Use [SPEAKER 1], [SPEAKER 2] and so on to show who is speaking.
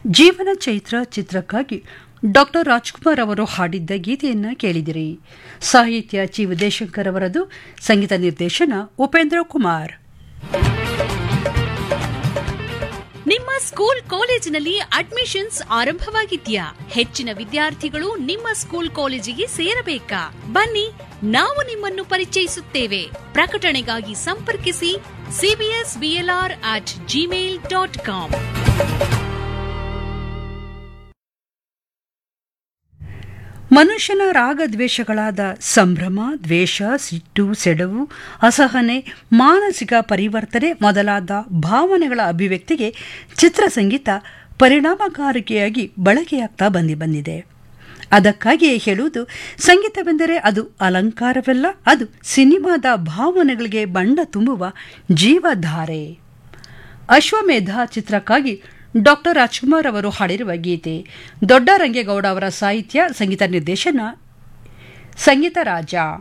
[SPEAKER 1] ಜೀವನ ಚೈತ್ರ ಚಿತ್ರಕ್ಕಾಗಿ ಡಾಕ್ಟರ್ ರಾಜ್ಕುಮಾರ್ ಅವರು ಹಾಡಿದ್ದ ಗೀತೆಯನ್ನು ಕೇಳಿದಿರಿ ಸಾಹಿತ್ಯ ಚಿ ವಿಜಯಶಂಕರ್ ಅವರದು ಸಂಗೀತ ನಿರ್ದೇಶನ ಉಪೇಂದ್ರ ಕುಮಾರ್
[SPEAKER 2] ನಿಮ್ಮ ಸ್ಕೂಲ್ ಕಾಲೇಜಿನಲ್ಲಿ ಅಡ್ಮಿಷನ್ಸ್ ಆರಂಭವಾಗಿದ್ಯಾ ಹೆಚ್ಚಿನ ವಿದ್ಯಾರ್ಥಿಗಳು ನಿಮ್ಮ ಸ್ಕೂಲ್ ಕಾಲೇಜಿಗೆ ಸೇರಬೇಕಾ ಬನ್ನಿ ನಾವು ನಿಮ್ಮನ್ನು ಪರಿಚಯಿಸುತ್ತೇವೆ ಪ್ರಕಟಣೆಗಾಗಿ ಸಂಪರ್ಕಿಸಿ CBS BLR at Gmail dot com
[SPEAKER 1] ಮನುಷ್ಯನ ರಾಗದ್ವೇಷಗಳಾದ ಸಂಭ್ರಮ ದ್ವೇಷ ಸಿಟ್ಟು ಸೆಡವು ಅಸಹನೆ ಮಾನಸಿಕ ಪರಿವರ್ತನೆ ಮೊದಲಾದ ಭಾವನೆಗಳ ಅಭಿವ್ಯಕ್ತಿಗೆ ಚಿತ್ರಸಂಗೀತ ಪರಿಣಾಮಕಾರಿಕೆಯಾಗಿ ಬಳಕೆಯಾಗ್ತಾ ಬಂದಿ ಬಂದಿದೆ ಅದಕ್ಕಾಗಿಯೇ ಹೇಳುವುದು ಸಂಗೀತವೆಂದರೆ ಅದು ಅಲಂಕಾರವಲ್ಲ ಅದು ಸಿನಿಮಾದ ಭಾವನೆಗಳಿಗೆ ಬಣ್ಣ ತುಂಬುವ ಜೀವಧಾರೆ ಅಶ್ವಮೇಧ ಚಿತ್ರಕ್ಕಾಗಿ ಡಾಕ್ಟರ್ ರಾಜ್ಕುಮಾರ್ ಅವರು ಹಾಡಿರುವ ಗೀತೆ ದೊಡ್ಡ ರಂಗೇಗೌಡ ಅವರ ಸಾಹಿತ್ಯ ಸಂಗೀತ ನಿರ್ದೇಶನ ಸಂಗೀತ ರಾಜ